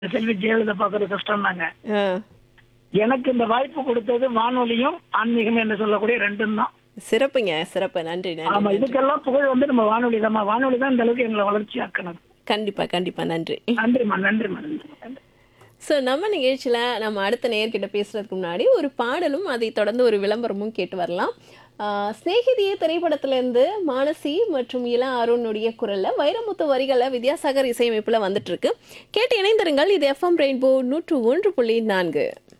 செல்வி ஜெயலலிதா பாக்குறது கஷ்டம் தாங்க ஆ, எனக்கு இந்த வாய்ப்பு கொடுத்தது வானொலியும் ஆன்மீகம் என்று சொல்லக்கூடிய ரெண்டும் தான் சிறப்புங்க சிறப்பு நன்றி ஆமா நன்றி நன்றி. இதுக்கெல்லாம் புகழ் வந்து நம்ம வானொலி தான் வானொலி தான் இந்த அளவுக்கு எங்களை வளர்ச்சி ஆக்கணும் கண்டிப்பா கண்டிப்பா நன்றி நன்றிம்மா நன்றிம்மா நன்றி நன்றி. ஸோ நம்ம நிகழ்ச்சியில் நம்ம அடுத்த நேர்கிட்ட பேசுறதுக்கு முன்னாடி ஒரு பாடலும் அதை தொடர்ந்து ஒரு விளம்பரமும் கேட்டு வரலாம் ஆஹ் சிநேகிதியே திரைப்படத்திலேருந்து மானசி மற்றும் இள அருணுடைய குரலில் வைரமுத்து வரிகளில் வித்யாசாகர் இசையமைப்பில் வந்துட்டு இருக்கு கேட்டு இணைந்திருங்கள் இது எஃப்எம் ரெயின்போ நூற்று ஒன்று புள்ளி நான்கு